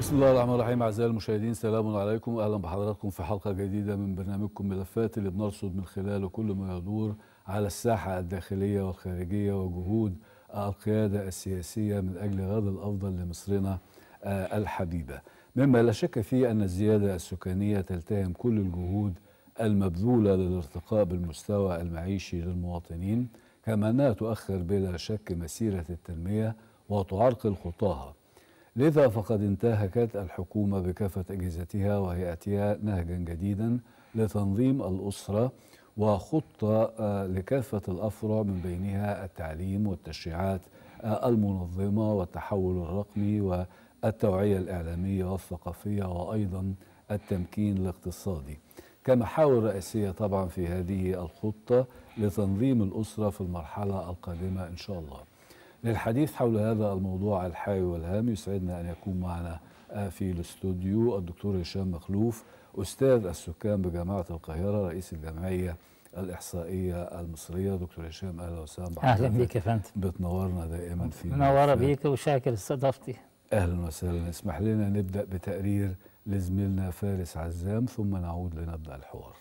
بسم الله الرحمن الرحيم اعزائي المشاهدين سلام عليكم اهلا بحضراتكم في حلقه جديده من برنامجكم ملفات اللي بنرصد من خلاله كل ما يدور على الساحه الداخليه والخارجيه وجهود القياده السياسيه من اجل غد الافضل لمصرنا آه، الحبيبه مما لا شك فيه ان الزياده السكانيه تلتهم كل الجهود المبذوله للارتقاء بالمستوى المعيشي للمواطنين كما انها تؤخر بلا شك مسيره التنميه وتعرقل خطاها لذا فقد انتهكت الحكومة بكافة أجهزتها وهيئتها نهجا جديدا لتنظيم الأسرة وخطة آه، لكافة الأفرع من بينها التعليم والتشريعات آه، المنظمة والتحول الرقمي والتوعية الإعلامية والثقافية وأيضا التمكين الاقتصادي كمحاور رئيسية طبعا في هذه الخطة لتنظيم الأسرة في المرحلة القادمة إن شاء الله للحديث حول هذا الموضوع الحيوي والهام يسعدنا ان يكون معنا آه، في الاستوديو الدكتور هشام مخلوف استاذ السكان بجامعه القاهره رئيس الجمعيه الاحصائيه المصريه دكتور هشام اهلا وسهلا اهلا بحضرتك. بيك يا فندم بتنورنا دائما في منوره الملفات. بيك وشاكر استضافتي اهلا وسهلا اسمح لنا نبدا بتقرير لزميلنا فارس عزام ثم نعود لنبدا الحوار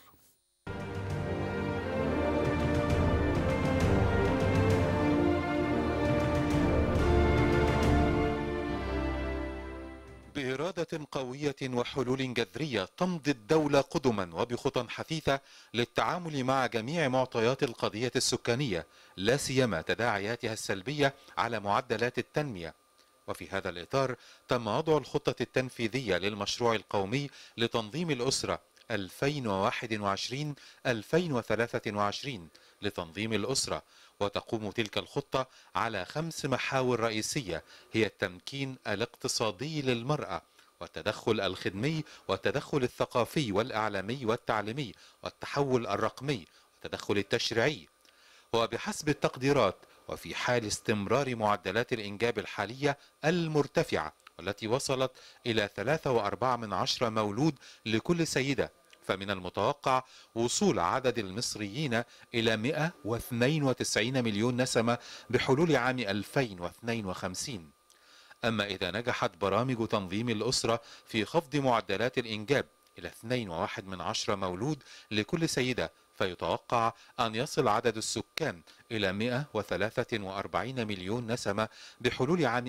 بإرادة قوية وحلول جذرية تمضي الدولة قدما وبخطى حثيثة للتعامل مع جميع معطيات القضية السكانية لا سيما تداعياتها السلبية على معدلات التنمية وفي هذا الإطار تم وضع الخطة التنفيذية للمشروع القومي لتنظيم الأسرة 2021-2023 لتنظيم الأسرة وتقوم تلك الخطة على خمس محاور رئيسية هي التمكين الاقتصادي للمرأة والتدخل الخدمي والتدخل الثقافي والإعلامي والتعليمي والتحول الرقمي والتدخل التشريعي وبحسب التقديرات وفي حال استمرار معدلات الإنجاب الحالية المرتفعة والتي وصلت إلى 3.4 من عشرة مولود لكل سيدة فمن المتوقع وصول عدد المصريين إلى 192 مليون نسمة بحلول عام 2052 أما إذا نجحت برامج تنظيم الأسرة في خفض معدلات الإنجاب إلى 2.1 من عشرة مولود لكل سيدة فيتوقع أن يصل عدد السكان إلى 143 مليون نسمة بحلول عام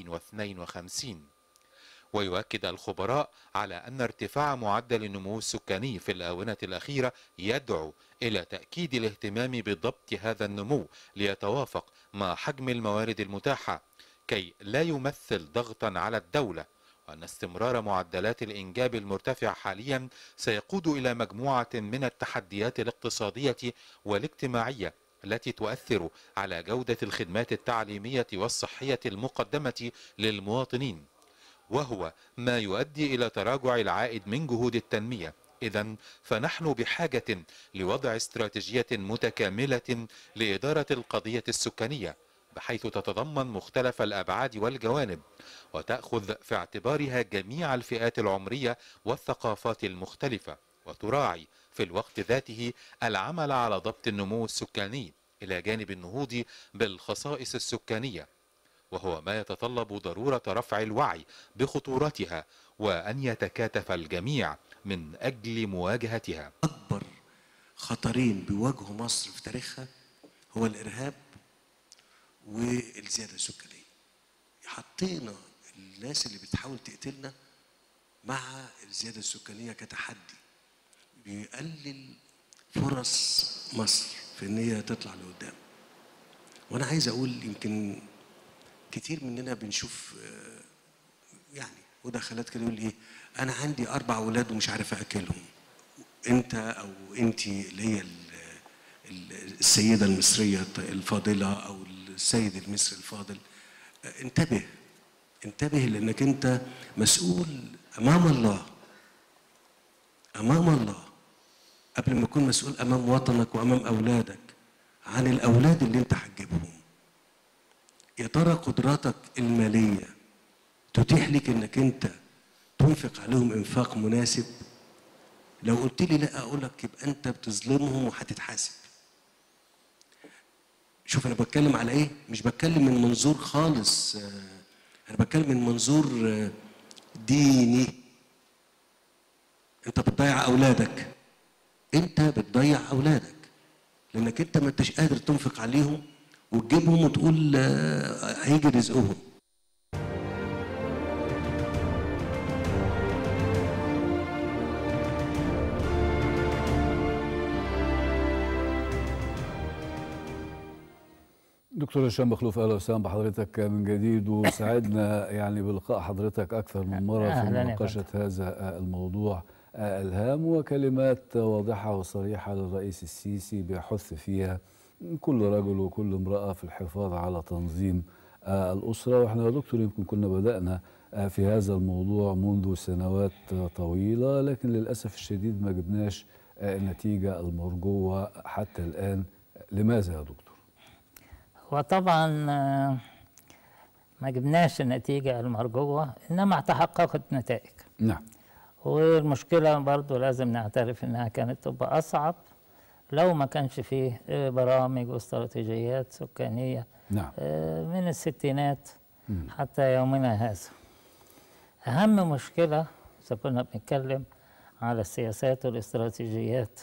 2052 ويؤكد الخبراء على أن ارتفاع معدل النمو السكاني في الآونة الأخيرة يدعو إلى تأكيد الاهتمام بضبط هذا النمو ليتوافق مع حجم الموارد المتاحة كي لا يمثل ضغطا على الدولة وأن استمرار معدلات الإنجاب المرتفع حاليا سيقود إلى مجموعة من التحديات الاقتصادية والاجتماعية التي تؤثر على جودة الخدمات التعليمية والصحية المقدمة للمواطنين وهو ما يؤدي إلى تراجع العائد من جهود التنمية إذا فنحن بحاجة لوضع استراتيجية متكاملة لإدارة القضية السكانية بحيث تتضمن مختلف الأبعاد والجوانب وتأخذ في اعتبارها جميع الفئات العمرية والثقافات المختلفة وتراعي في الوقت ذاته العمل على ضبط النمو السكاني إلى جانب النهوض بالخصائص السكانية وهو ما يتطلب ضرورة رفع الوعي بخطورتها وأن يتكاتف الجميع من أجل مواجهتها أكبر خطرين بيواجهوا مصر في تاريخها هو الإرهاب والزيادة السكانية حطينا الناس اللي بتحاول تقتلنا مع الزيادة السكانية كتحدي بيقلل فرص مصر في ان هي تطلع لقدام وانا عايز اقول يمكن كتير مننا بنشوف آه، يعني مداخلات كده يقول ايه انا عندي اربع اولاد ومش عارف اكلهم انت او انت اللي هي ال- ال- السيده المصريه الفاضله او السيد المصري الفاضل آه، انتبه انتبه لانك انت مسؤول امام الله امام الله قبل ما تكون مسؤول امام وطنك وامام اولادك عن الاولاد اللي انت هتجيبهم يا ترى قدراتك الماليه تتيح لك انك انت تنفق عليهم انفاق مناسب لو قلت لي لا اقول لك يبقى انت بتظلمهم وهتتحاسب شوف انا بتكلم على ايه مش بتكلم من منظور خالص آه، انا بتكلم من منظور آه، ديني انت بتضيع اولادك انت بتضيع اولادك لانك انت ما انتش قادر تنفق عليهم وتجيبهم وتقول آه، هيجي رزقهم دكتور هشام مخلوف اهلا وسهلا بحضرتك من جديد وسعدنا يعني بلقاء حضرتك اكثر من مره في أهلاً يا مناقشه هذا الموضوع الهام وكلمات واضحه وصريحه للرئيس السيسي بيحث فيها كل رجل وكل امراه في الحفاظ على تنظيم الاسره واحنا يا دكتور يمكن كنا بدانا في هذا الموضوع منذ سنوات طويله لكن للاسف الشديد ما جبناش النتيجه المرجوه حتى الان لماذا يا دكتور؟ وطبعا آه، ما جبناش النتيجة المرجوة إنما تحققت نتائج نعم والمشكلة برضو لازم نعترف إنها كانت تبقى أصعب لو ما كانش فيه آه، برامج واستراتيجيات سكانية نعم آه، من الستينات مم. حتى يومنا هذا أهم مشكلة إذا كنا بنتكلم على السياسات والاستراتيجيات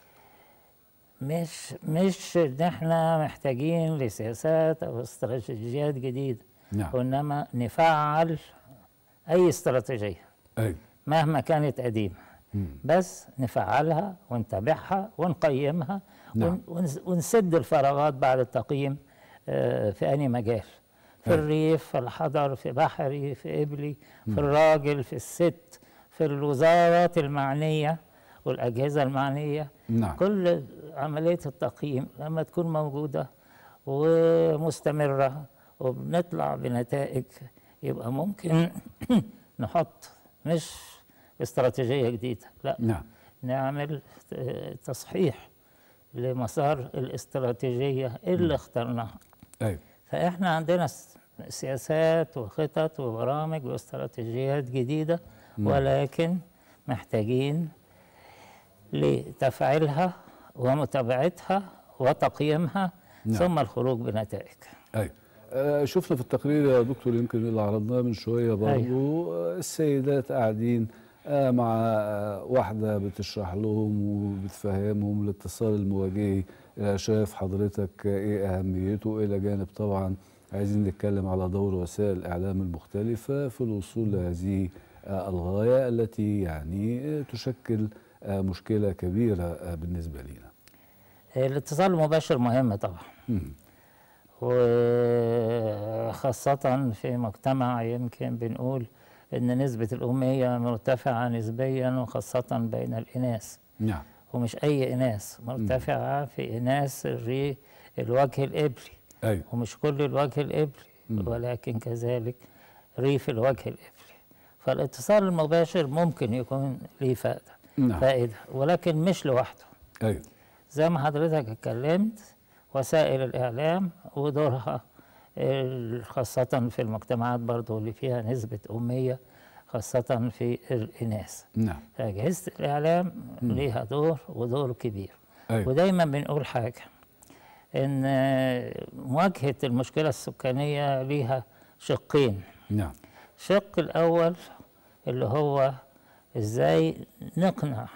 مش مش إن إحنا محتاجين لسياسات أو استراتيجيات جديدة نعم وإنما نفعل أي استراتيجية ايوه مهما كانت قديمة مم. بس نفعلها ونتابعها ونقيمها نعم. ون- ونس- ونسد الفراغات بعد التقييم آه، في أي مجال في أيوة. الريف في الحضر في بحري في إبلي في الراجل في الست في الوزارات المعنية والأجهزة المعنية نعم كل عملية التقييم لما تكون موجودة ومستمرة وبنطلع بنتائج يبقى ممكن نحط مش استراتيجية جديدة لا نعم نعمل ت- تصحيح لمسار الاستراتيجية اللي اخترناها ايوه فإحنا عندنا س- سياسات وخطط وبرامج واستراتيجيات جديدة ولكن محتاجين لتفعيلها ومتابعتها وتقييمها نعم. ثم الخروج بنتائج ايوه آه، شفنا في التقرير يا دكتور يمكن اللي عرضناه من شويه برضو آه، السيدات قاعدين آه، مع آه، واحده بتشرح لهم وبتفهمهم الاتصال المواجهي آه، شايف حضرتك آه، ايه اهميته الى جانب طبعا عايزين نتكلم على دور وسائل الاعلام المختلفه في الوصول لهذه آه، الغايه التي يعني آه، تشكل آه، مشكله كبيره آه، بالنسبه لنا. الاتصال المباشر مهم طبعا مم. وخاصة في مجتمع يمكن بنقول إن نسبة الأمية مرتفعة نسبيا وخاصة بين الإناث نعم ومش أي إناث مرتفعة في إناث الري الوجه الإبلي ايوه ومش كل الوجه الإبلي ولكن كذلك ريف الوجه الإبلي فالاتصال المباشر ممكن يكون ليه فائدة نعم فائدة ولكن مش لوحده ايوه زي ما حضرتك اتكلمت وسائل الإعلام ودورها ال- خاصة في المجتمعات برضو اللي فيها نسبة أمية خاصة في الإناث نعم فأجهزة الإعلام ليها دور ودور كبير ايوه ودايما بنقول حاجة إن مواجهة المشكلة السكانية ليها شقين نعم الشق الأول اللي هو إزاي نقنع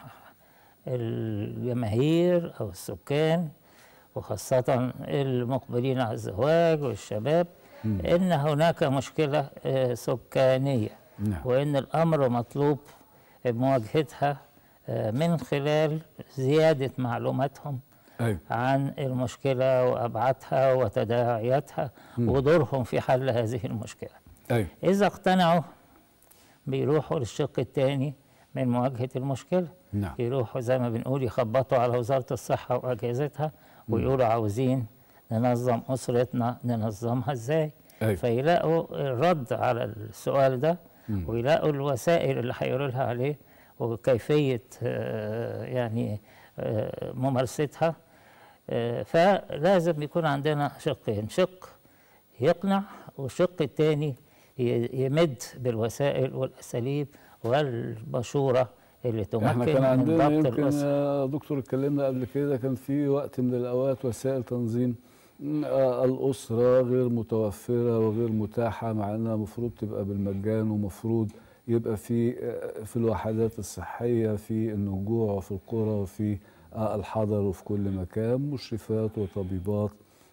الجماهير أو السكان وخاصة المقبلين على الزواج والشباب إن هناك مشكلة آه، سكانية نعم وإن الأمر مطلوب مواجهتها آه، من خلال زيادة معلوماتهم ايوه عن المشكلة وأبعادها وتداعياتها ودورهم في حل هذه المشكلة ايوه إذا اقتنعوا بيروحوا للشق الثاني من مواجهة المشكلة نعم يروحوا زي ما بنقول يخبطوا على وزارة الصحة وأجهزتها ويقولوا عاوزين ننظم أسرتنا ننظمها إزاي أيوة. فيلاقوا الرد على السؤال ده ويلاقوا الوسائل اللي هيقولوا لها عليه وكيفية آه، يعني آه، ممارستها آه، فلازم يكون عندنا شقين شق يقنع والشق الثاني يمد بالوسائل والاساليب والبشوره اللي احنا تمكن كان من عندنا ضبط يمكن الاسره يا دكتور اتكلمنا قبل كده كان في وقت من الاوقات وسائل تنظيم م، آه، الاسره غير متوفره وغير متاحه مع انها المفروض تبقى بالمجان ومفروض يبقى في آه، في الوحدات الصحيه في النجوع وفي القرى وفي آه، الحضر وفي كل مكان مشرفات وطبيبات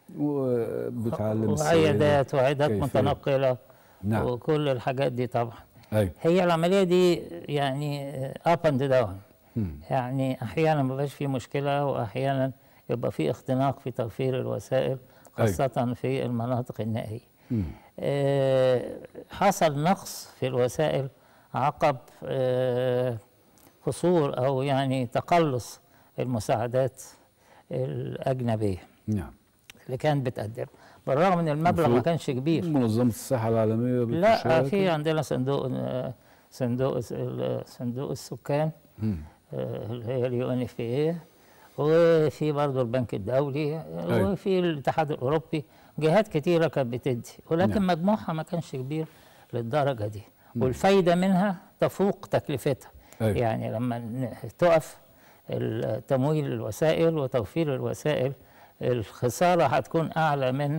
وبتعلم السيدة وعيادات وعيادات كيفية. متنقله نعم. وكل الحاجات دي طبعا ايوه هي العمليه دي يعني اب اند داون مم. يعني احيانا ما بيبقاش في مشكله واحيانا يبقى في اختناق في توفير الوسائل أيوة. خاصه في المناطق النائيه مم. آه، حصل نقص في الوسائل عقب آه، قصور او يعني تقلص المساعدات الاجنبيه نعم اللي كانت بتقدم بالرغم ان المبلغ ما المفروض كانش كبير منظمه الصحه العالميه لا بتشارك. في عندنا صندوق آه، صندوق صندوق السكان مم. آه، اللي هي اليو ان اف اي وفي برضه البنك الدولي آه، أيوة. وفي الاتحاد الاوروبي جهات كتيره كانت بتدي ولكن نعم. مجموعها ما كانش كبير للدرجه دي والفايده منها تفوق تكلفتها أيوة. يعني لما ن- تقف ال- تمويل الوسائل وتوفير الوسائل الخساره هتكون اعلى من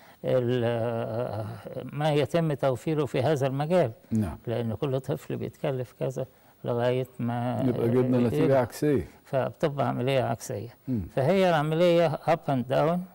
ال- ما يتم توفيره في هذا المجال نعم لان كل طفل بيتكلف كذا لغايه ما نبقى جبنا نتيجه يبقى. عكسيه فبتبقى عمليه عكسيه مم. فهي العمليه اب اند داون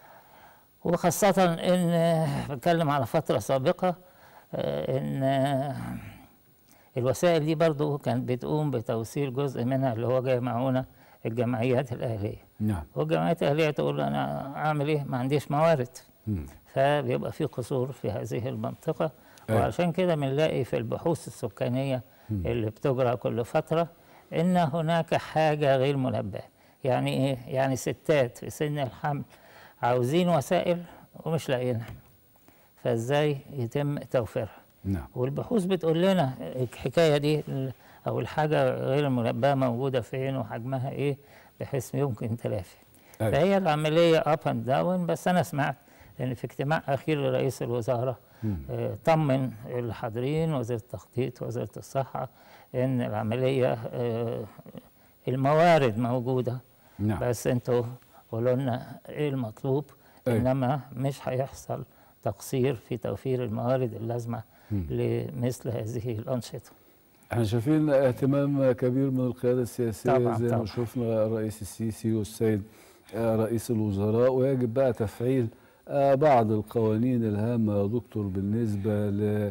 وخاصه ان بتكلم على فتره سابقه آه، ان آه، الوسائل دي برضو كانت بتقوم بتوصيل جزء منها اللي هو جاي معونا الجمعيات الاهليه نعم والجمعيات الاهليه تقول انا اعمل ايه ما عنديش موارد مم. فبيبقى في قصور في هذه المنطقة أيوة. وعشان كده بنلاقي في البحوث السكانية اللي بتجرى كل فترة إن هناك حاجة غير منبهة يعني إيه؟ يعني ستات في سن الحمل عاوزين وسائل ومش لاقيينها فإزاي يتم توفيرها نعم والبحوث بتقول لنا الحكايه دي ال- او الحاجه غير المنبهه موجوده فين وحجمها ايه بحيث يمكن تلافي أيوة. فهي العمليه اب اند داون بس انا سمعت ان في اجتماع اخير لرئيس الوزراء آه، طمن الحاضرين وزير التخطيط وزيره الصحه ان العمليه آه، الموارد موجوده نعم بس انتوا قولوا لنا ايه المطلوب أيوة. انما مش هيحصل تقصير في توفير الموارد اللازمه لمثل هذه الانشطه احنا شايفين اهتمام كبير من القياده السياسيه طبعاً، زي طبعاً. ما شفنا الرئيس السيسي والسيد آه، رئيس الوزراء ويجب بقى تفعيل آه، بعض القوانين الهامه يا دكتور بالنسبه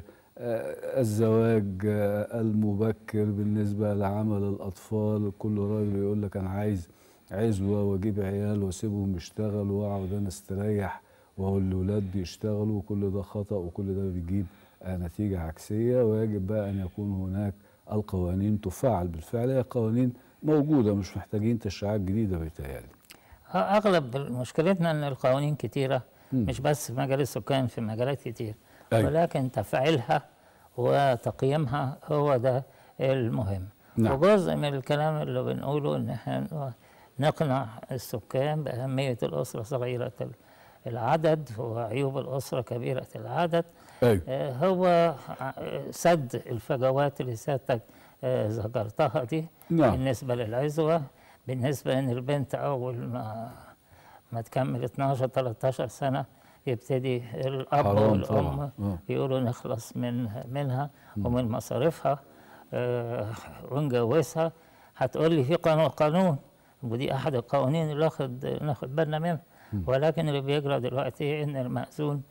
للزواج المبكر بالنسبه لعمل الاطفال كل راجل يقول لك انا عايز عزوه واجيب عيال واسيبهم يشتغلوا واقعد انا استريح وهو الاولاد بيشتغلوا وكل ده خطا وكل ده بيجيب آه، نتيجه عكسيه ويجب بقى ان يكون هناك القوانين تفعل بالفعل هي قوانين موجوده مش محتاجين تشريعات جديده بيتهيألي اغلب مشكلتنا ان القوانين كتيره مم. مش بس في مجال السكان في مجالات كتير أيوة. ولكن تفعيلها وتقييمها هو ده المهم نعم. وجزء من الكلام اللي بنقوله ان احنا نقنع السكان باهميه الاسره صغيره العدد وعيوب الاسره كبيره العدد ايوه آه، هو ع- سد الفجوات اللي سيادتك آه، ذكرتها دي نعم. بالنسبة للعزوة بالنسبة إن البنت أول ما ما تكمل 12 13 سنة يبتدي الأب حرام والأم طبعاً. آه. يقولوا نخلص من منها ومن مصاريفها آه، ونجوزها هتقول لي في قانون قانون ودي أحد القوانين اللي ناخد ناخد بالنا منها ولكن اللي بيجرى دلوقتي إن المأذون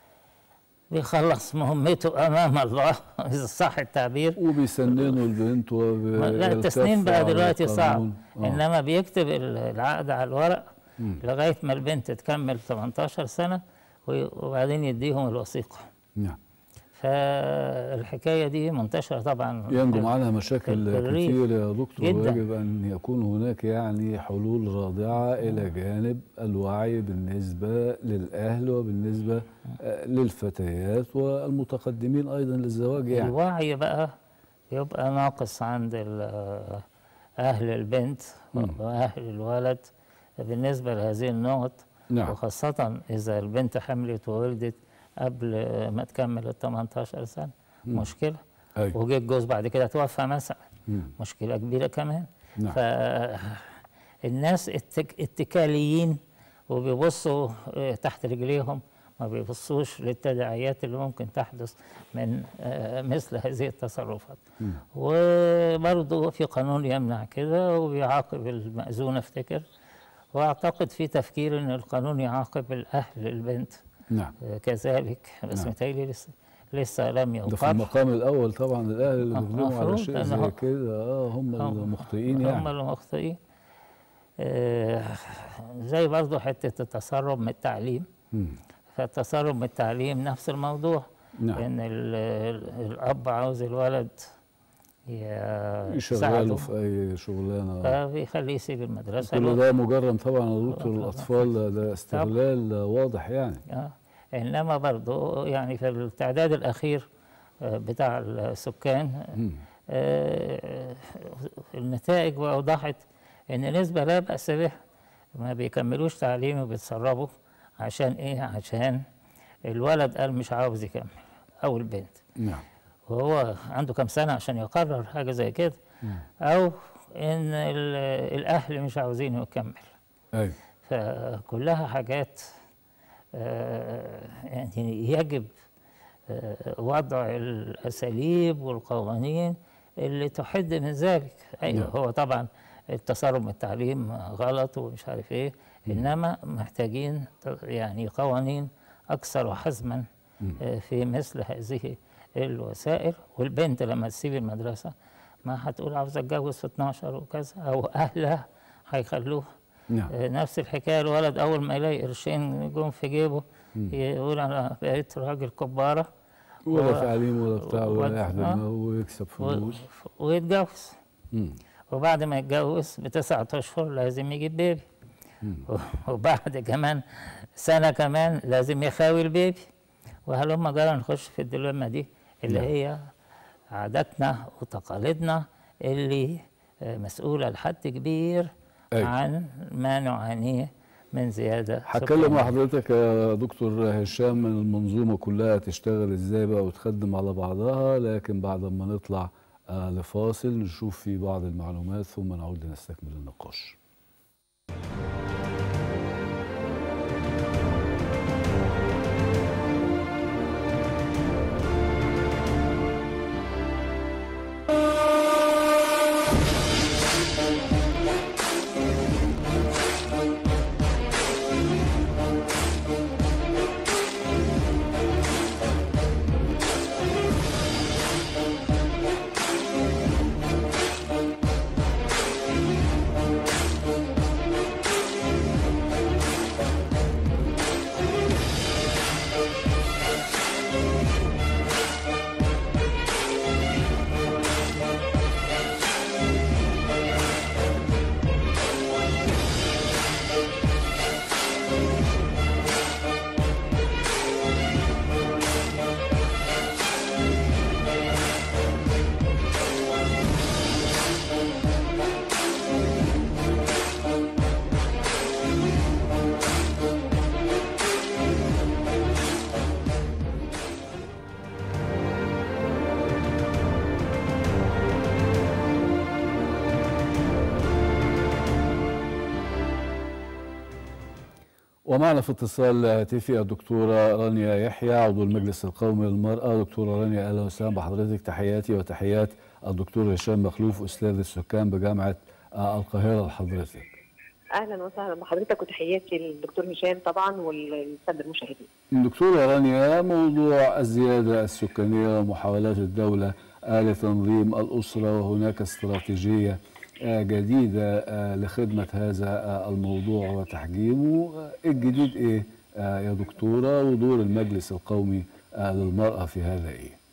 بيخلص مهمته امام الله اذا صح التعبير وبيسننوا البنت ما- لا التسنين بقى دلوقتي صعب آه. انما بيكتب ال- العقد على الورق لغايه ما البنت تكمل 18 سنه وي- وبعدين يديهم الوثيقه نعم فالحكايه دي منتشره طبعا ينجم عنها مشاكل في الريف. كتير يا دكتور جداً. ويجب ان يكون هناك يعني حلول رادعه الى جانب الوعي بالنسبه للاهل وبالنسبه آه، للفتيات والمتقدمين ايضا للزواج يعني الوعي بقى يبقى ناقص عند ال- اهل البنت واهل الولد بالنسبه لهذه النقط نعم. وخاصه اذا البنت حملت وولدت قبل ما تكمل ال 18 سنه مشكله أيوة. وجه الجوز بعد كده توفى مثلا مم. مشكله كبيره كمان نعم. فالناس اتك اتكاليين وبيبصوا آه، تحت رجليهم ما بيبصوش للتداعيات اللي ممكن تحدث من آه، مثل هذه التصرفات وبرضه في قانون يمنع كده وبيعاقب المأذون افتكر واعتقد في تفكير ان القانون يعاقب الاهل البنت نعم آه، كذلك بس نعم. متهيألي لسه لسه لم ده في يقر المقام الاول طبعا الاهل اللي آه، بيظلموا على مفروض شيء لأن زي هو- كده اه هم هم- المخطئين هم يعني المخطئين آه، زي برضه حتة التسرب من التعليم مم. فالتسرب من التعليم نفس الموضوع نعم. ان ال- ال- الاب عاوز الولد ي- يشغله يساعده في اي شغلانه فبيخليه يسيب المدرسه كل الو- ده مجرم طبعا يا دكتور آه، الاطفال ده استغلال واضح يعني آه. انما برضه يعني في التعداد الاخير آه، بتاع السكان مم. آه، النتائج وضحت ان نسبه لا باس بها ما بيكملوش تعليم وبيتسربوا عشان ايه عشان الولد قال مش عاوز يكمل او البنت نعم وهو عنده كام سنه عشان يقرر حاجه زي كده او ان ال- الاهل مش عاوزينه يكمل ايوه فكلها حاجات آه، يعني يجب آه، وضع الأساليب والقوانين اللي تحد من ذلك أيوة نعم. هو طبعا التسرب من التعليم غلط ومش عارف ايه انما محتاجين ت- يعني قوانين اكثر حزما آه، في مثل هذه الوسائل والبنت لما تسيب المدرسه ما هتقول عاوزه اتجوز في 12 وكذا او اهلها هيخلوها نعم آه، نفس الحكايه الولد اول ما يلاقي قرشين جم في جيبه يقول انا بقيت راجل كباره ولا و- تعليم ولا بتاع و- ولا يحضر آه. دماغه ويكسب و- فلوس ويتجوز مم. وبعد ما يتجوز بتسعة اشهر لازم يجيب بيبي و- وبعد كمان سنه كمان لازم يخاوي البيبي وهلما جرى نخش في الدلمه دي اللي نعم. هي عاداتنا وتقاليدنا اللي آه، مسؤوله لحد كبير أيوة. عن ما نعانيه من زياده هتكلم مع سكانية. حضرتك يا دكتور هشام من المنظومه كلها تشتغل ازاي بقى وتخدم على بعضها لكن بعد ما نطلع آه، لفاصل نشوف في بعض المعلومات ثم نعود لنستكمل النقاش ومعنا في اتصال هاتفي الدكتورة رانيا يحيى عضو المجلس القومي للمرأة دكتورة رانيا أهلا وسهلا بحضرتك تحياتي وتحيات الدكتور هشام مخلوف أستاذ السكان بجامعة آه، القاهرة لحضرتك اهلا وسهلا بحضرتك وتحياتي للدكتور هشام طبعا والساده المشاهدين. دكتورة رانيا موضوع الزيادة السكانية ومحاولات الدولة آه، لتنظيم الأسرة وهناك استراتيجية آه، جديدة آه، لخدمة هذا آه، الموضوع وتحجيمه آه، الجديد إيه آه، يا دكتورة ودور المجلس القومي آه، للمرأة في هذا إيه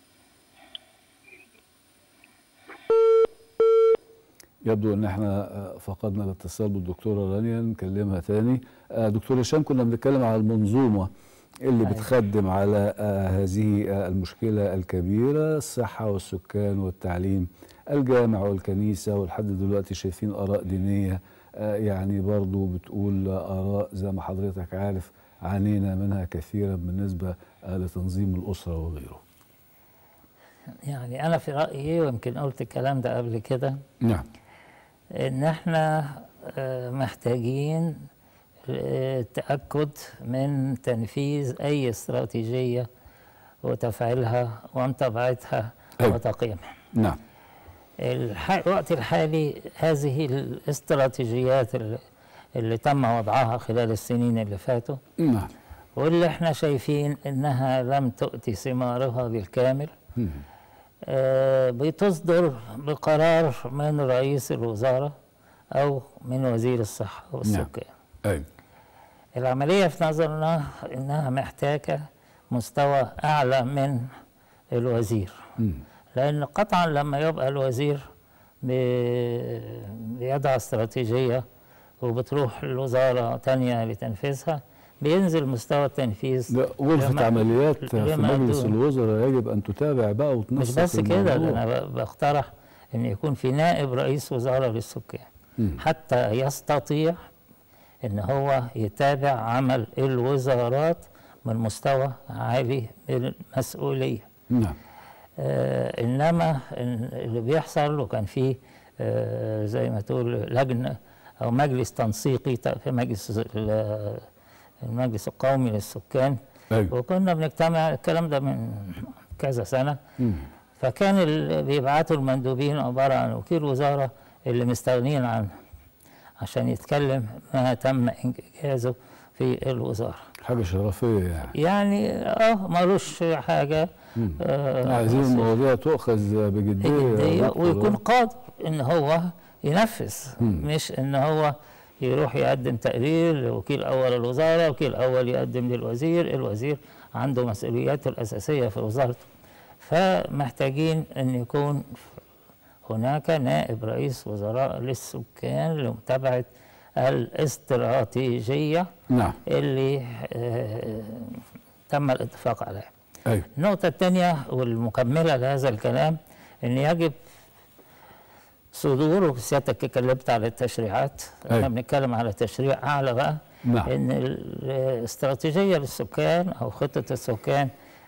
يبدو ان احنا آه، فقدنا الاتصال بالدكتوره رانيا نكلمها تاني آه، دكتور هشام كنا بنتكلم على المنظومه اللي أيوة. بتخدم على آه، هذه آه، المشكله الكبيره الصحه والسكان والتعليم الجامع والكنيسه ولحد دلوقتي شايفين اراء دينيه آه، يعني برضو بتقول اراء زي ما حضرتك عارف عانينا منها كثيرا بالنسبه آه، لتنظيم الاسره وغيره يعني انا في رايي ويمكن قلت الكلام ده قبل كده نعم ان احنا آه، محتاجين التأكد من تنفيذ أي استراتيجية وتفعيلها ومتابعتها أيوة. وتقييمها نعم الح... الوقت الحالي هذه الاستراتيجيات اللي, اللي تم وضعها خلال السنين اللي فاتوا نعم واللي احنا شايفين انها لم تؤتي ثمارها بالكامل مم. آه، بتصدر بقرار من رئيس الوزارة أو من وزير الصحة والسكان أيوة العملية في نظرنا إنها محتاجة مستوى أعلى من الوزير مم. لأن قطعا لما يبقى الوزير بي- بيضع استراتيجية وبتروح الوزارة تانية لتنفيذها بينزل مستوى التنفيذ لا غرفة لما- عمليات في لما مجلس دون. الوزراء يجب أن تتابع بقى مش وتنسق بس كده ده الموضوع. انا ب- بقترح ان يكون في نائب رئيس وزاره للسكان مم. حتى يستطيع ان هو يتابع عمل الوزارات من مستوى عالي من المسؤوليه نعم آه انما إن اللي بيحصل وكان فيه آه زي ما تقول لجنه او مجلس تنسيقي ت- في مجلس ال- المجلس القومي للسكان أيوة وكنا بنجتمع الكلام ده من كذا سنه مم. فكان اللي بيبعتوا المندوبين عبارة عن وكيل وزارة اللي مستغنين عنه عشان يتكلم ما تم إنجازه في الوزارة حاجة شرفية يعني يعني اه ملوش حاجة آه عايزين بس المواضيع تؤخذ بجدية يا جدية دكتور. ويكون قادر ان هو ينفذ مش ان هو يروح يقدم تقرير لوكيل اول الوزاره وكيل اول يقدم للوزير الوزير عنده مسؤولياته الاساسيه في وزارته فمحتاجين ان يكون هناك نائب رئيس وزراء للسكان لمتابعه الاستراتيجيه نعم اللي آه تم الاتفاق عليها أيوة النقطة الثانية والمكملة لهذا الكلام أن يجب صدور وسيادتك اتكلمت على التشريعات أيوة. احنا بنتكلم على تشريع أعلى بقى نعم. أن الاستراتيجية للسكان أو خطة السكان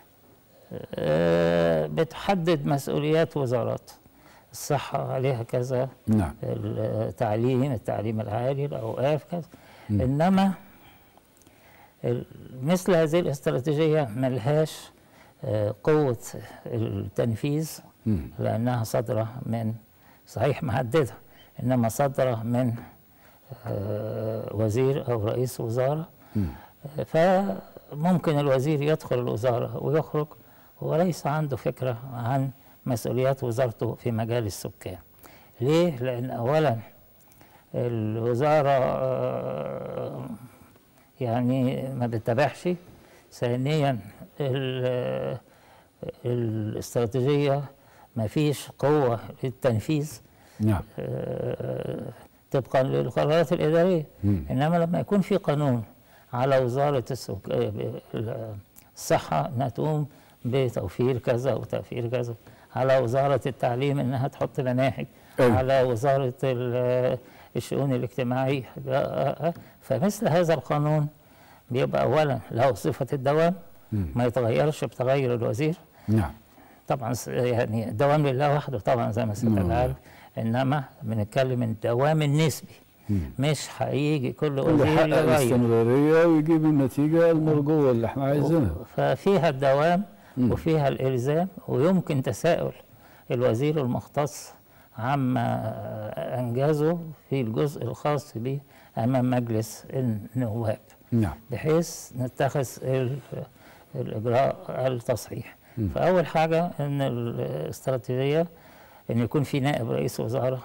آه، بتحدد مسؤوليات وزارات الصحة عليها كذا نعم التعليم التعليم العالي الأوقاف كذا إنما ال- مثل هذه الاستراتيجية ملهاش آه، قوة التنفيذ مم. لأنها صادرة من صحيح محددة إنما صادرة من آه، وزير أو رئيس وزارة مم. آه، فممكن الوزير يدخل الوزارة ويخرج وليس عنده فكرة عن مسؤوليات وزارته في مجال السكان ليه؟ لأن أولا الوزارة آه، يعني ما بتتابعش ثانيا ال- الاستراتيجية ما فيش قوة للتنفيذ نعم آه، طبقا للقرارات الإدارية مم. إنما لما يكون في قانون على وزارة السك... آه، ال- الصحة أنها تقوم بتوفير كذا وتوفير كذا على وزارة التعليم أنها تحط مناهج أيوة. على وزارة ال- الشؤون الاجتماعية آه، آه، آه. فمثل هذا القانون بيبقى أولا له صفة الدوام مم. ما يتغيرش بتغير الوزير نعم طبعا س- يعني الدوام لله وحده طبعا زي ما سيادتك نعم. عارف انما بنتكلم الدوام النسبي مش هيجي كل كل وزير حق يغير الاستمرارية ويجيب النتيجة المرجوة اللي احنا عايزينها ففيها الدوام وفيها الالزام ويمكن تساؤل الوزير المختص عما انجزه في الجزء الخاص به امام مجلس النواب نعم بحيث نتخذ ال- الإجراء التصحيح فأول حاجة أن الاستراتيجية أن يكون في نائب رئيس وزارة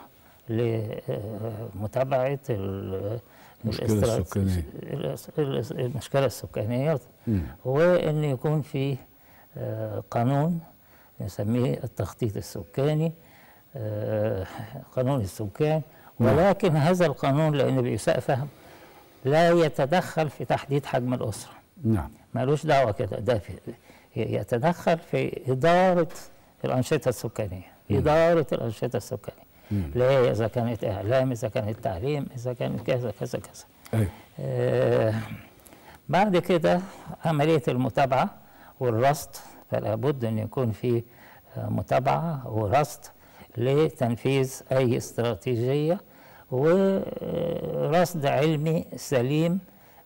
لمتابعة ال- المشكلة الاسترات- السكانية. الاس- الاس- المشكلة السكانية مم. وأن يكون في آه، قانون نسميه التخطيط السكاني آه، قانون السكان ولكن هذا القانون لأنه بيساء فهم لا يتدخل في تحديد حجم الأسرة نعم ملوش دعوة كده ده في يتدخل في إدارة الأنشطة السكانية إدارة الأنشطة السكانية لا إذا كانت إعلام إذا كانت تعليم إذا كانت كذا كذا كذا أيوة آه، بعد كده عملية المتابعة والرصد فلا بد أن يكون في آه، متابعة ورصد لتنفيذ أي استراتيجية ورصد علمي سليم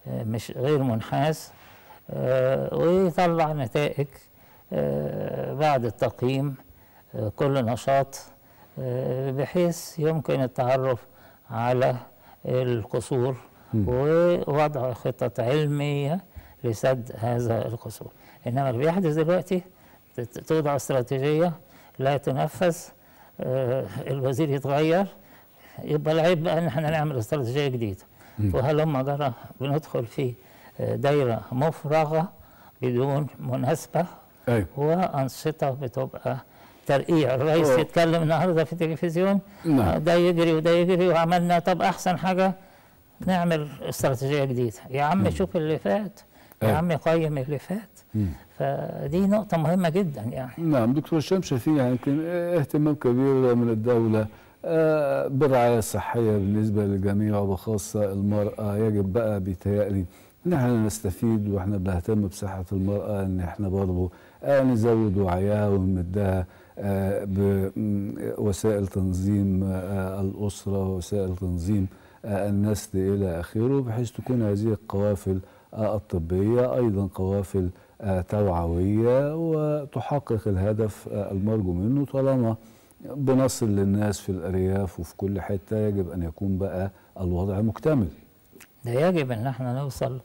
آه، مش غير منحاز آه، ويطلع نتائج آه، بعد التقييم آه، كل نشاط آه، بحيث يمكن التعرف على القصور ووضع خطط علمية لسد هذا القصور إنما اللي بيحدث دلوقتي تت- توضع استراتيجية لا تنفذ آه، الوزير يتغير يبقى العيب بقى ان احنا نعمل استراتيجيه جديده وهلما جرى بندخل في آه، دايره مفرغه بدون مناسبه ايوه وانشطه بتبقى ترقيع الرئيس أوه. يتكلم النهارده في التلفزيون نعم. آه، ده يجري وده يجري وعملنا طب احسن حاجه نعمل استراتيجيه جديده يا عم شوف اللي فات يا أيوة. عم قيم اللي فات فدي نقطه مهمه جدا يعني نعم دكتور هشام شفيع يمكن اهتمام كبير من الدولة آه، بالرعاية الصحية بالنسبة للجميع وبخاصة المرأة يجب بقى بيتهيألي ان احنا نستفيد واحنا بنهتم بصحة المرأة ان احنا برضه آه، نزود وعيها ونمدها آه، بوسائل تنظيم آه، الأسرة ووسائل تنظيم آه، النسل إلى آخره بحيث تكون هذه القوافل آه، الطبية أيضا قوافل آه، توعوية وتحقق الهدف آه، المرجو منه طالما بنصل للناس في الأرياف وفي كل حتة يجب أن يكون بقى الوضع مكتمل ده يجب ان احنا نوصل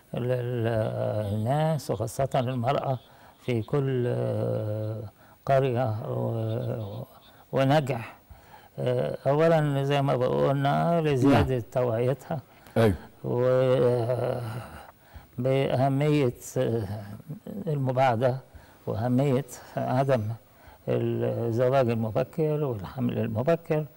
للناس وخاصة المرأة في كل آه، قرية و- ونجح آه، أولا زي ما قلنا لزيادة توعيتها أيوة وبأهمية المباعدة وأهمية عدم الزواج المبكر والحمل المبكر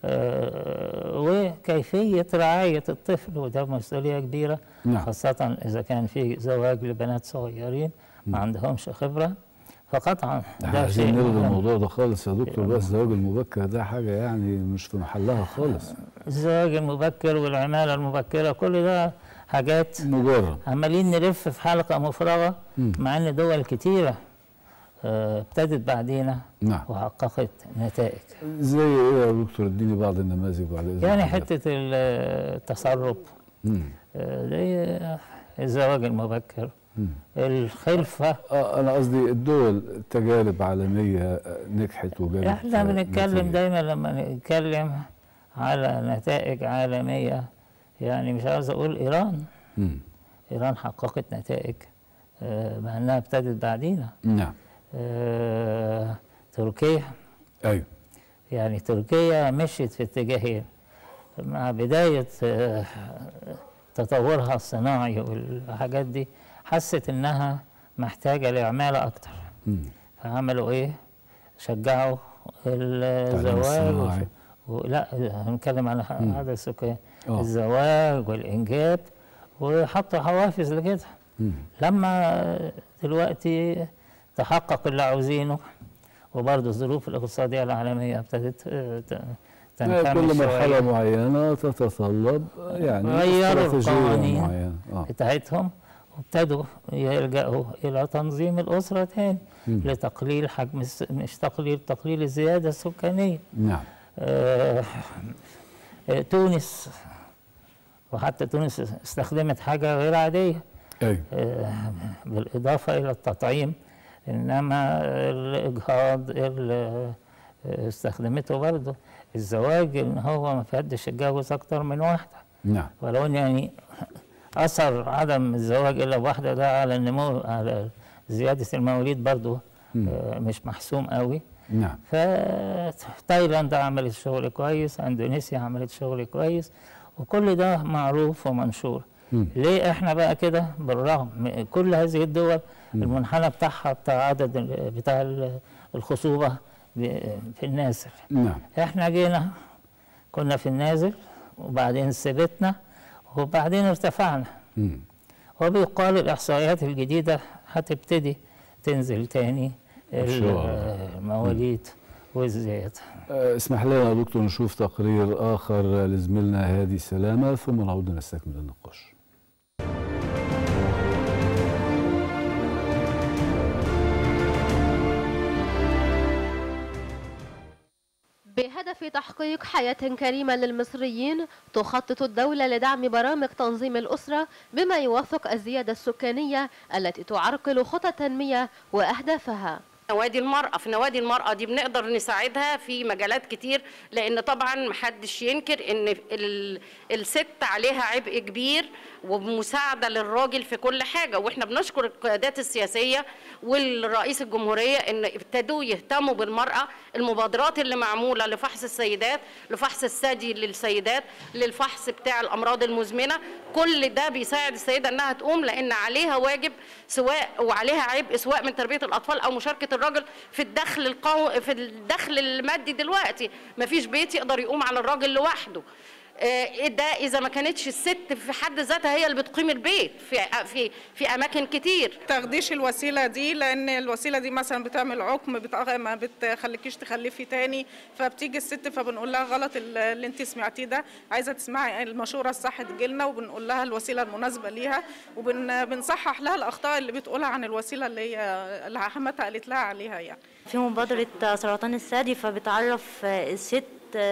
آه، وكيفية رعاية الطفل وده مسؤولية كبيرة نعم. خاصة إذا كان في زواج لبنات صغيرين ما عندهمش خبرة فقطعا احنا ده عايزين شيء نلغي مهم. الموضوع ده خالص يا دكتور بس الزواج المبكر ده حاجة يعني مش في محلها خالص الزواج المبكر والعمالة المبكرة كل ده حاجات مجرد عمالين نلف في حلقة مفرغة مم. مع ان دول كتيرة آه، ابتدت بعدينا نعم وحققت نتائج زي ايه يا دكتور اديني بعض النماذج بعد اذنك يعني حتة التسرب مم. آه، زي الزواج المبكر مم. الخلفة اه انا قصدي الدول تجارب عالميه آه، نجحت وجابت احنا آه، بنتكلم نتيجة. دايما لما نتكلم على نتائج عالمية يعني مش عاوز اقول ايران مم. ايران حققت نتائج آه، مع انها ابتدت بعدينا نعم آه، تركيا ايوه يعني تركيا مشيت في اتجاهين مع بداية آه، تطورها الصناعي والحاجات دي حست انها محتاجة لعمالة اكتر مم. فعملوا ايه شجعوا الزواج الصناعي. وش- ولا هنتكلم على عدد السكان آه. الزواج والانجاب وحطوا حوافز لكده مم. لما دلوقتي تحقق اللي عاوزينه وبرضه الظروف الاقتصادية العالمية ابتدت آه، ت- يعني تنكمش كل مرحله شوية معينه تتطلب آه، يعني غيروا استراتيجية القوانين. معينه اه بتاعتهم وابتدوا يلجأوا إلى تنظيم الأسرة تاني مم. لتقليل حجم الس... مش تقليل تقليل الزيادة السكانية نعم آه، آه، تونس وحتى تونس استخدمت حاجة غير عادية ايوه آه، بالإضافة إلى التطعيم إنما الإجهاض ال- استخدمته برضه الزواج إن هو ما حدش يتجوز أكتر من واحدة نعم ولو إن يعني أثر عدم الزواج إلا بواحدة ده على النمو على زيادة المواليد برضه آه، مش محسوم قوي نعم فتايلاند عملت شغل كويس اندونيسيا عملت شغل كويس وكل ده معروف ومنشور مم. ليه احنا بقى كده بالرغم من كل هذه الدول المنحنى بتاعها بتاع عدد ال- بتاع ال- الخصوبة ب- في النازل نعم احنا جينا كنا في النازل وبعدين ثبتنا وبعدين ارتفعنا مم. وبيقال الإحصائيات الجديدة هتبتدي تنزل تاني إن شاء الله. المواليد والزيادة آه، اسمح لنا يا دكتور نشوف تقرير اخر لزميلنا هادي سلامه ثم نعود نستكمل النقاش بهدف وفي تحقيق حياة كريمة للمصريين تخطط الدولة لدعم برامج تنظيم الأسرة بما يوافق الزيادة السكانية التي تعرقل خطى التنمية وأهدافها نوادي المرأة في نوادي المرأة دي بنقدر نساعدها في مجالات كتير لأن طبعا محدش ينكر إن ال- الست عليها عبء كبير ومساعدة للراجل في كل حاجة وإحنا بنشكر القيادات السياسية والرئيس الجمهورية إن ابتدوا يهتموا بالمرأة المبادرات اللي معمولة لفحص السيدات لفحص الثدي للسيدات للفحص بتاع الأمراض المزمنة كل ده بيساعد السيدة إنها تقوم لأن عليها واجب سواء وعليها عبء سواء من تربية الأطفال أو مشاركة الراجل في الدخل القو... في الدخل المادي دلوقتي مفيش بيت يقدر يقوم على الراجل لوحده آه، ده اذا ما كانتش الست في حد ذاتها هي اللي بتقيم البيت في في في اماكن كتير تاخديش الوسيله دي لان الوسيله دي مثلا بتعمل عقم بتأغ... ما بتخليكيش تخلفي تاني فبتيجي الست فبنقول لها غلط ال- اللي انت سمعتيه ده عايزه تسمعي المشوره الصح تجيلنا وبنقول لها الوسيله المناسبه ليها وبنصحح لها الاخطاء اللي بتقولها عن الوسيله اللي هي اللي حماتها قالت لها عليها يعني في مبادرة سرطان الثدي فبتعرف الست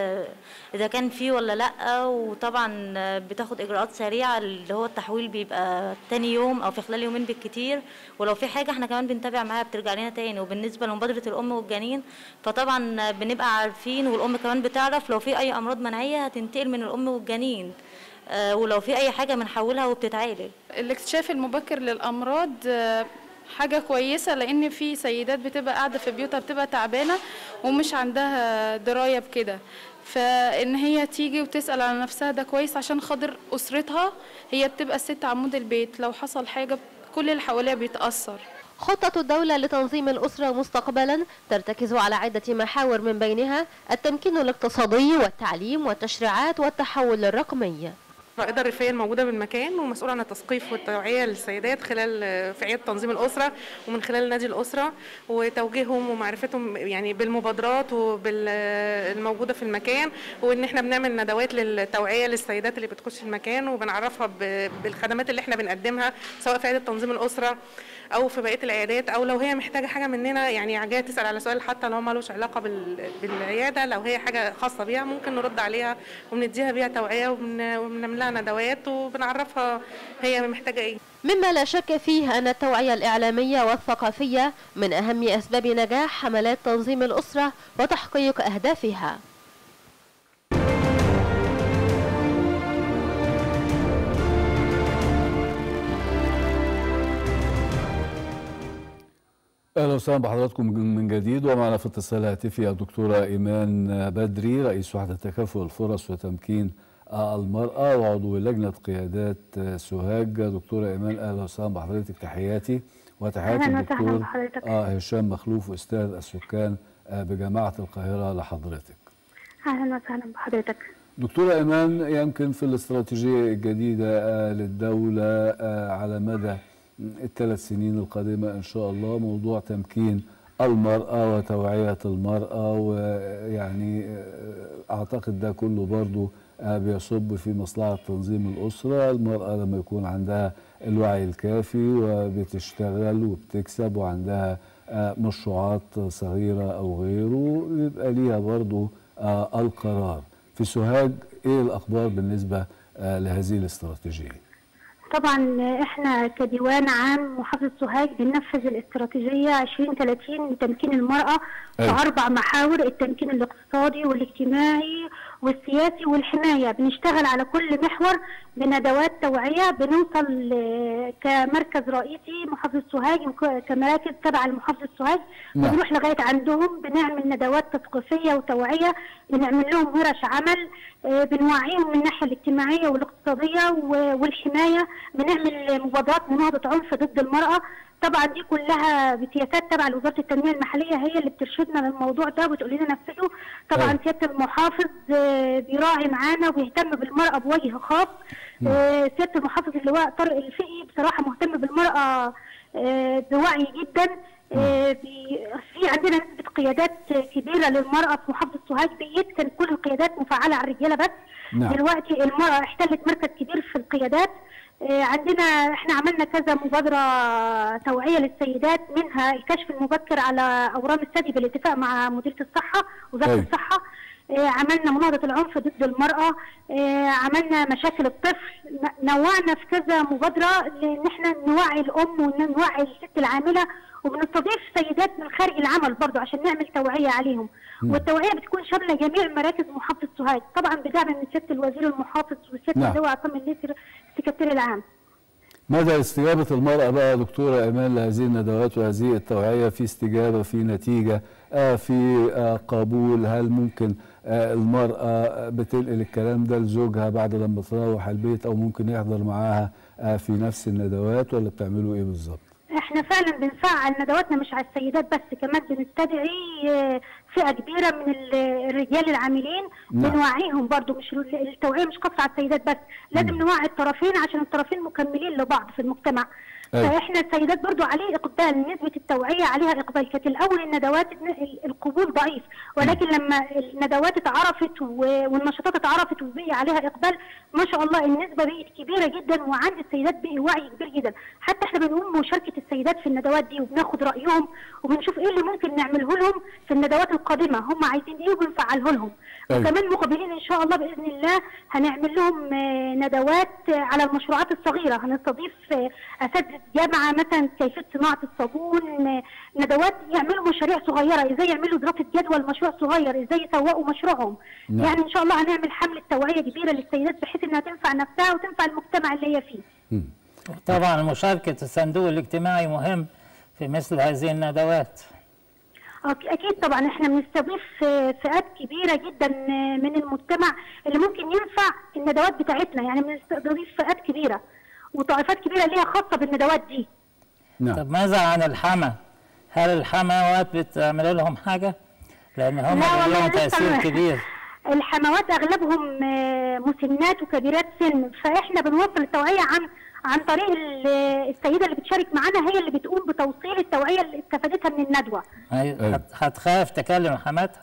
إذا كان فيه ولا لأ وطبعا بتاخد إجراءات سريعة اللي هو التحويل بيبقى تاني يوم أو في خلال يومين بالكتير ولو في حاجة احنا كمان بنتابع معاها بترجع لنا تاني وبالنسبة لمبادرة الأم والجنين فطبعا بنبقى عارفين والأم كمان بتعرف لو في أي أمراض مناعية هتنتقل من الأم والجنين آه، ولو في أي حاجة بنحولها وبتتعالج الاكتشاف المبكر للامراض آه، حاجة كويسة لأن في سيدات بتبقى قاعدة في بيوتها بتبقى تعبانة ومش عندها دراية بكده فإن هي تيجي وتسأل على نفسها ده كويس عشان خاطر أسرتها هي بتبقى الست عمود البيت لو حصل حاجة كل اللي حواليها بيتأثر خطة الدولة لتنظيم الأسرة مستقبلا ترتكز على عدة محاور من بينها التمكين الاقتصادي والتعليم والتشريعات والتحول الرقمي الرائدة الريفية الموجودة بالمكان ومسؤولة عن التثقيف والتوعية للسيدات خلال في عيادة تنظيم الأسرة ومن خلال نادي الأسرة وتوجيههم ومعرفتهم يعني بالمبادرات وبالموجودة في المكان وإن احنا بنعمل ندوات للتوعية للسيدات اللي بتخش المكان وبنعرفها ب- بالخدمات اللي احنا بنقدمها سواء في عيادة تنظيم الأسرة او في بقيه العيادات او لو هي محتاجه حاجه مننا يعني جايه تسال على سؤال حتى لو ملوش علاقه بال- بالعياده لو هي حاجه خاصه بيها ممكن نرد عليها وبنديها بيها توعيه وبن- وبنعمل لها ندوات وبنعرفها هي محتاجه ايه مما لا شك فيه أن التوعية الإعلامية والثقافية من أهم أسباب نجاح حملات تنظيم الأسرة وتحقيق أهدافها اهلا وسهلا بحضراتكم من جديد ومعنا في اتصال هاتفي الدكتوره ايمان بدري رئيس وحده تكافؤ الفرص وتمكين المراه وعضو لجنه قيادات سوهاج دكتوره ايمان اهلا وسهلا بحضرتك تحياتي وتحياتي أهلاً وسهلاً الدكتور بحضرتك. اه هشام مخلوف استاذ السكان آه بجامعه القاهره لحضرتك اهلا وسهلا بحضرتك دكتورة إيمان يمكن في الاستراتيجية الجديدة آه، للدولة آه، على مدى الثلاث سنين القادمة إن شاء الله موضوع تمكين المرأة وتوعية المرأة ويعني آه، أعتقد ده كله برضو آه، بيصب في مصلحة تنظيم الأسرة المرأة لما يكون عندها الوعي الكافي وبتشتغل وبتكسب وعندها آه، مشروعات صغيرة أو غيره يبقى ليها برضو آه، القرار في سوهاج ايه الاخبار بالنسبه آه لهذه الاستراتيجيه طبعا احنا كديوان عام محافظه سوهاج بننفذ الاستراتيجيه 2030 لتمكين المراه في أيوة. اربع محاور التمكين الاقتصادي والاجتماعي والسياسي والحمايه بنشتغل على كل محور بندوات توعيه بنوصل ل- كمركز رئيسي محافظه سوهاج وك- كمراكز تبع لمحافظه سوهاج نعم. بنروح لغايه عندهم بنعمل ندوات تثقيفيه وتوعيه بنعمل لهم ورش عمل آه، بنوعيهم من الناحيه الاجتماعيه والاقتصاديه و- والحمايه بنعمل مبادرات مناهضه عنف ضد المراه طبعا دي كلها بسياسات تبع لوزاره التنميه المحليه هي اللي بترشدنا للموضوع ده وبتقول لنا نفذه طبعا أيوة. سياده المحافظ آه، بيراعي معانا وبيهتم بالمراه بوجه خاص آه، سياده المحافظ اللواء طارق الفقي بصراحه مهتم بالمراه آه، بوعي جدا آه، بي- في عندنا نسبه قيادات كبيره للمراه في محافظه سوهاج بقيت كانت كل القيادات مفعله على الرجاله بس نعم. دلوقتي المراه احتلت مركز كبير في القيادات آه، عندنا احنا عملنا كذا مبادره توعيه للسيدات منها الكشف المبكر على اورام الثدي بالاتفاق مع مديريه الصحه وزاره أيوة. الصحه آه، عملنا مناهضة العنف ضد المرأة آه، عملنا مشاكل الطفل ن- نوعنا في كذا مبادرة لأن احنا نوعي الأم ونوعي الست العاملة وبنستضيف سيدات من خارج العمل برضو عشان نعمل توعية عليهم مم. والتوعية بتكون شاملة جميع مراكز محافظة سوهاج طبعا بدعم من سيادة الوزير المحافظ والست نعم. اللواء عصام الليثر السكرتير العام مدى استجابة المرأة بقى يا دكتورة إيمان لهذه الندوات وهذه التوعية في استجابة في نتيجة آه في آه قبول هل ممكن آه المرأة بتنقل الكلام ده لزوجها بعد لما تروح البيت أو ممكن يحضر معاها آه في نفس الندوات ولا بتعملوا إيه بالظبط؟ احنا فعلا بنفعل ندواتنا مش على السيدات بس كمان بنستدعي آه، فئه كبيره من ال- الرجال العاملين نعم. بنوعيهم برضو مش ال- التوعيه مش قاصره على السيدات بس لازم نوعي الطرفين عشان الطرفين مكملين لبعض في المجتمع أيوة. فاحنا السيدات برضو عليه اقبال نسبه التوعيه عليها اقبال كانت الاول الندوات ال- القبول ضعيف ولكن لما الندوات اتعرفت و- والنشاطات اتعرفت وبقي عليها اقبال ما شاء الله النسبه بقت كبيره جدا وعند السيدات بقي وعي كبير جدا حتى احنا بنقوم مشاركه السيدات في الندوات دي وبناخد رايهم وبنشوف ايه اللي ممكن نعمله لهم في الندوات القادمه هم عايزين ايه وبنفعله لهم أيوة. وكمان مقبلين ان شاء الله باذن الله هنعمل لهم آه، ندوات آه، على المشروعات الصغيره هنستضيف آه، اساتذه جامعه مثلا كيفيه صناعه الصابون آه، ندوات يعملوا مشاريع صغيره ازاي يعملوا دراسه جدوى المشروع صغير ازاي يسوقوا مشروعهم نعم. يعني ان شاء الله هنعمل حمله توعيه كبيره للسيدات بحيث انها تنفع نفسها وتنفع المجتمع اللي هي فيه طبعا مشاركة الصندوق الاجتماعي مهم في مثل هذه الندوات أك- اكيد طبعا احنا بنستضيف آه، فئات كبيره جدا آه، من المجتمع اللي ممكن ينفع الندوات بتاعتنا يعني بنستضيف فئات كبيره وطائفات كبيره ليها خاصه بالندوات دي نعم طب ماذا عن الحما؟ هل الحموات بتعملوا لهم حاجة؟ لأن هم لا والله لهم لسه تأثير ما- كبير الحموات اغلبهم آه، مسنات وكبيرات سن فاحنا بنوصل التوعيه عن عن طريق ال- السيده اللي بتشارك معانا هي اللي بتقوم بتوصيل التوعيه اللي استفادتها من الندوه هي- هت- هتخاف تكلم حماتها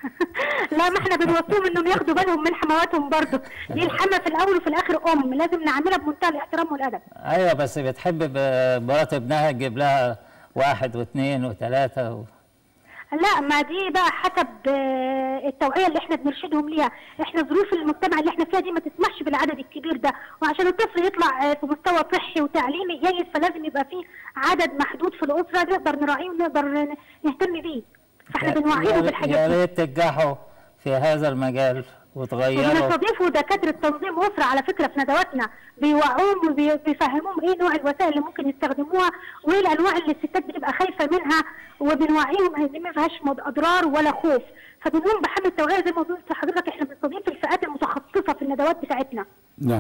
لا ما احنا بنوصيهم انهم ياخدوا بالهم من حمواتهم برضه دي الحما في الاول وفي الاخر ام لازم نعملها بمنتهى الاحترام والادب أيوة بس بتحب ب- مرات ابنها تجيب لها واحد واثنين وثلاثة و... لا ما دي بقى حسب آه، التوعيه اللي احنا بنرشدهم ليها احنا ظروف المجتمع اللي احنا فيها دي ما تسمحش بالعدد الكبير ده وعشان الطفل يطلع آه، في مستوى صحي وتعليمي جيد فلازم يبقى فيه عدد محدود في الاسره نقدر نراعيه ونقدر ن- نهتم بيه فاحنا بنوعيهم يا بالحاجات دي ريت تنجحوا في هذا المجال وتغيروا وبنستضيفوا دكاتره تنظيم اسره على فكره في ندواتنا بيوعوهم وبيفهموهم ايه نوع الوسائل اللي ممكن يستخدموها وايه الانواع اللي الستات بتبقى خايفه منها وبنوعيهم ان دي ما فيهاش مض- اضرار ولا خوف فبنقوم بحمله توعيه زي ما قلت لحضرتك احنا بنستضيف الفئات المتخصصه في الندوات بتاعتنا نعم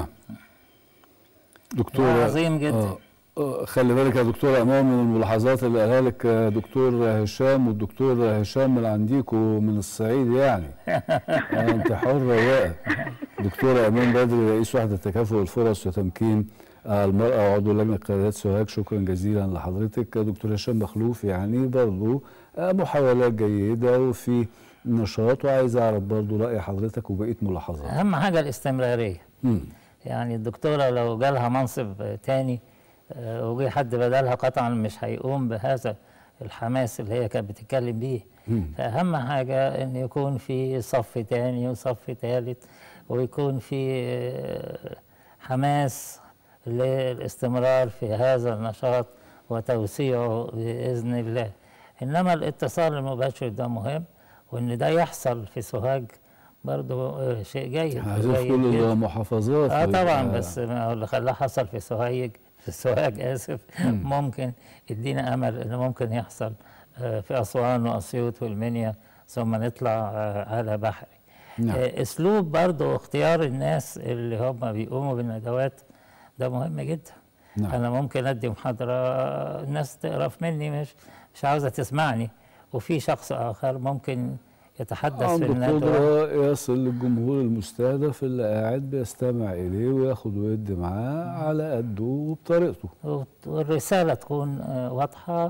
دكتورة عظيم جدا. آه آه، خلي بالك يا دكتورة أمام من الملاحظات اللي قالها لك آه، دكتور هشام والدكتور هشام من عنديكو من الصعيد يعني آه أنت حرة بقى دكتورة أمام بدري رئيس وحدة تكافؤ الفرص وتمكين آه، المرأة وعضو لجنة قيادات سوهاج شكرا جزيلا لحضرتك آه، دكتور هشام مخلوف يعني برضو آه، محاولات جيدة وفي نشاط وعايز أعرف برضو رأي حضرتك وبقية ملاحظات أهم حاجة الاستمرارية مم. يعني الدكتورة لو جالها منصب تاني آه، وجي حد بدلها قطعا مش هيقوم بهذا الحماس اللي هي كانت بتتكلم بيه مم. فأهم حاجة إن يكون في صف تاني وصف تالت ويكون في آه، حماس للاستمرار في هذا النشاط وتوسيعه بإذن الله إنما الاتصال المباشر ده مهم وإن ده يحصل في سوهاج برضه آه، شيء جيد عايزين في جيد كل جداً. المحافظات اه طبعا يبقى- بس ما هو اللي خلاه حصل في سوهاج في سوهاج اسف ممكن يدينا امل انه ممكن يحصل آه، في اسوان واسيوط والمنيا ثم نطلع آه، على بحري نعم. آه، اسلوب برضو اختيار الناس اللي هم بيقوموا بالندوات ده مهم جدا نعم. انا ممكن ادي محاضره الناس تقرف مني مش مش عاوزه تسمعني وفي شخص اخر ممكن يتحدث في عنده الندوه قدرة يصل للجمهور المستهدف اللي قاعد بيستمع إليه وياخد ويدي معاه على قده وبطريقته والرسالة تكون آه، واضحة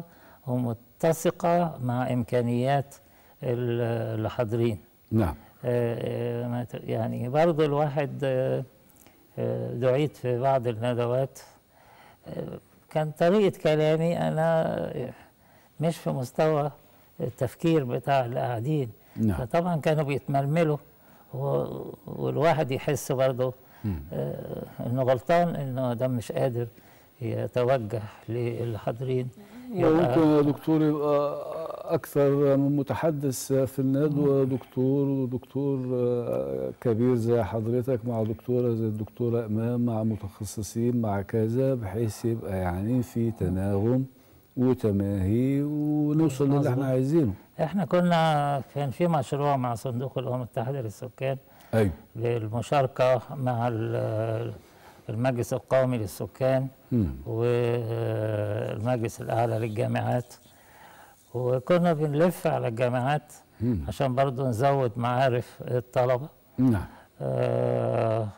ومتسقة مع إمكانيات ال- اللي حاضرين نعم آه، آه، ما ت- يعني برضو الواحد آه، آه، دعيت في بعض الندوات آه، كان طريقة كلامي أنا آه، مش في مستوى التفكير بتاع اللي قاعدين نعم. فطبعا كانوا بيتململوا و- والواحد يحس برضه مم. آه، انه غلطان انه ده مش قادر يتوجه للي حاضرين وممكن يا دكتور يبقى أكثر من متحدث في الندوة دكتور ودكتور آه، كبير زي حضرتك مع دكتورة زي الدكتورة إمام مع متخصصين مع كذا بحيث يبقى يعني في تناغم وتماهي ونوصل للي احنا مظبوط. عايزينه احنا كنا كان في مشروع مع صندوق الامم المتحده للسكان أيوة للمشاركه مع ال- المجلس القومي للسكان مم. والمجلس الاعلى للجامعات وكنا بنلف على الجامعات مم. عشان برضو نزود معارف الطلبه نعم آه،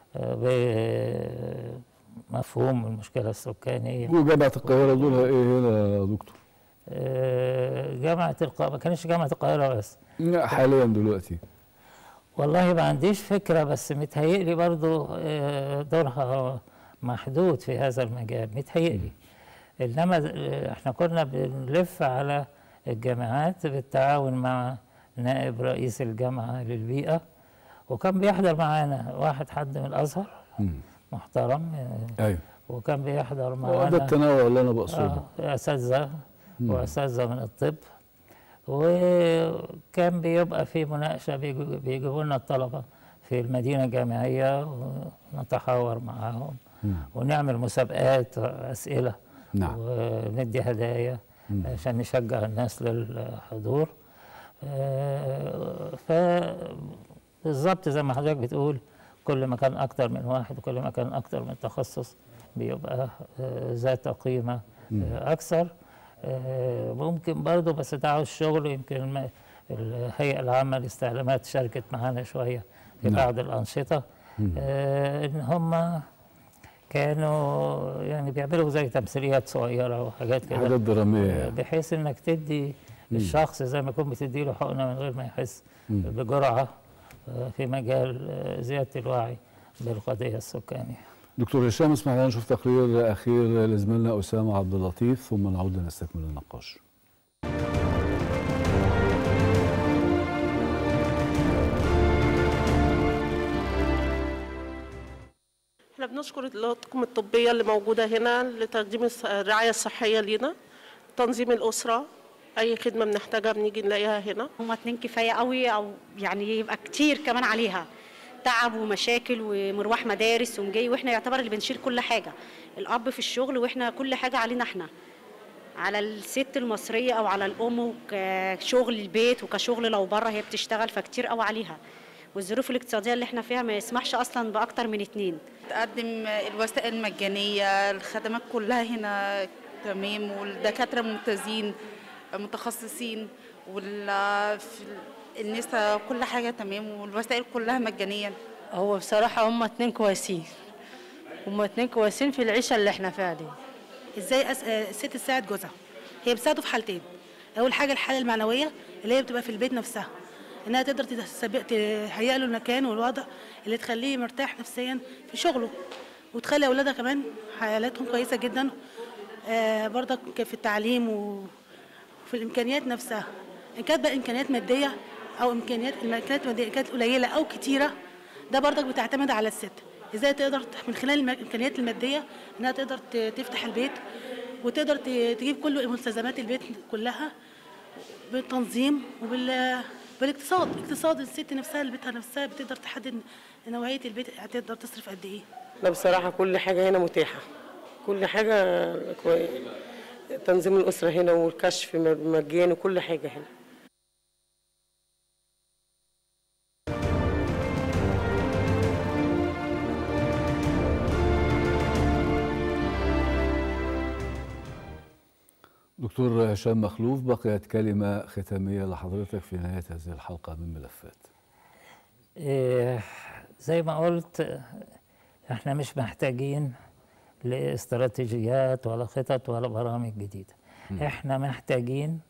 آه، بمفهوم المشكله السكانيه وجامعة القاهرة دولها إيه هنا يا دكتور؟ آه، جامعه القاهره ما كانش جامعه القاهره بس لا، حاليا دلوقتي والله ما عنديش فكرة بس متهيئلي برضو آه، دورها محدود في هذا المجال متهيئلي إنما آه، احنا كنا بنلف على الجامعات بالتعاون مع نائب رئيس الجامعة للبيئة وكان بيحضر معانا واحد حد من الأزهر مم. محترم آه، أيوة وكان بيحضر هو معانا ده التنوع اللي أنا بقصده آه، أساتذة مم. وأساتذة من الطب وكان بيبقى في مناقشة بيجو- بيجيبوا لنا الطلبة في المدينة الجامعية ونتحاور معاهم مم. ونعمل مسابقات أسئلة نعم. وندي هدايا مم. عشان نشجع الناس للحضور آه، ف بالظبط زي ما حضرتك بتقول كل ما كان أكتر من واحد وكل ما كان أكتر من تخصص بيبقى آه، ذات قيمة آه، أكثر آه، ممكن برضه بس ده عاوز شغل يمكن الم- الهيئة العامة للاستعلامات شاركت معانا شوية في نعم. بعض الأنشطة مم. آه، إن هم كانوا يعني بيعملوا زي تمثيليات صغيرة وحاجات كده حاجات درامية آه، يعني. بحيث إنك تدي الشخص زي ما يكون بتدي له حقنة من غير ما يحس مم. بجرعة آه، في مجال آه، زيادة الوعي بالقضية السكانية دكتور هشام اسمح لنا نشوف تقرير أخير لزميلنا أسامة عبد اللطيف ثم نعود نستكمل النقاش احنا بنشكر الطاقم الطبية اللي موجودة هنا لتقديم الص- الرعاية الصحية لينا تنظيم الأسرة أي خدمة بنحتاجها بنيجي نلاقيها هنا هما اتنين كفايه قوي او يعني يبقى كتير كمان عليها تعب ومشاكل ومروح مدارس ومجي واحنا يعتبر اللي بنشيل كل حاجه الاب في الشغل واحنا كل حاجه علينا احنا على الست المصريه او على الام كشغل البيت وكشغل لو بره هي بتشتغل فكتير قوي عليها والظروف الاقتصاديه اللي احنا فيها ما يسمحش اصلا باكتر من اتنين تقدم الوسائل المجانية الخدمات كلها هنا تمام والدكاترة ممتازين متخصصين والنساء كل حاجة تمام والوسائل كلها مجانية هو بصراحة هما اتنين كويسين هما اتنين كويسين في العيشة اللي احنا فيها دي ازاي أس... آه، الست تساعد جوزها هي بتساعده في حالتين اول حاجه الحاله المعنويه اللي هي بتبقى في البيت نفسها انها تقدر تتسبق تهيئ له المكان والوضع اللي تخليه مرتاح نفسيا في شغله وتخلي اولادها كمان حالاتهم كويسه جدا آه برضك في التعليم و- وفي الامكانيات نفسها ان كانت بقى امكانيات ماديه او امكانيات الامكانيات الماديه كانت قليله او كتيره ده برضك بتعتمد على الست ازاي تقدر من خلال الم- الامكانيات الماديه انها تقدر ت- تفتح البيت وتقدر ت- تجيب كل مستلزمات البيت كلها بالتنظيم وبال بالاقتصاد اقتصاد الست نفسها اللي بيتها نفسها بتقدر تحدد نوعيه البيت هتقدر تصرف قد ايه لا بصراحة كل حاجة هنا متاحة كل حاجة كويس تنظيم الأسرة هنا والكشف مجاني وكل حاجة هنا دكتور هشام مخلوف بقيت كلمة ختامية لحضرتك في نهاية هذه الحلقة من ملفات إيه، زي ما قلت آه، احنا مش محتاجين لاستراتيجيات ولا خطط ولا برامج جديدة مم. احنا محتاجين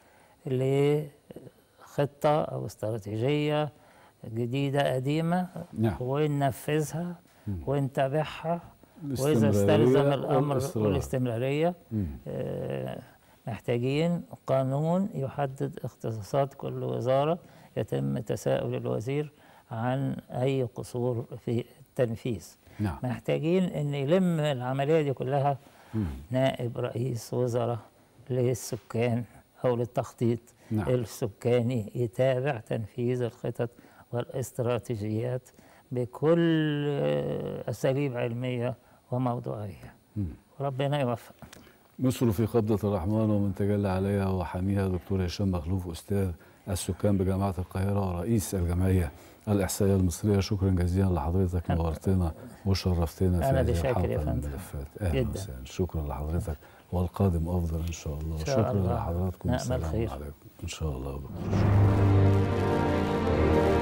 لخطة او استراتيجية جديدة قديمة نعم. وننفذها مم. ونتابعها واذا الاستمرارية استلزم الامر والإصرار. والاستمرارية مم. آه، محتاجين قانون يحدد اختصاصات كل وزارة يتم تساؤل الوزير عن أي قصور في التنفيذ نعم محتاجين أن يلم العملية دي كلها نائب رئيس وزراء للسكان أو للتخطيط نعم. السكاني يتابع تنفيذ الخطط والاستراتيجيات بكل آه، أساليب علمية وموضوعية مم. ربنا يوفق مصر في قبضة الرحمن ومن تجلى عليها وحاميها دكتور هشام مخلوف أستاذ السكان بجامعة القاهرة ورئيس الجمعية الإحصائية المصرية شكرا جزيلا لحضرتك نورتنا وشرفتنا في أنا هذه اللي شاكر الحلقة يا من فندم. الملفات أهلا جداً. وسهلا شكرا لحضرتك والقادم أفضل إن شاء الله إن شاء شكرا الله. لحضراتكم نأمل السلام خير. عليكم إن شاء الله دكتور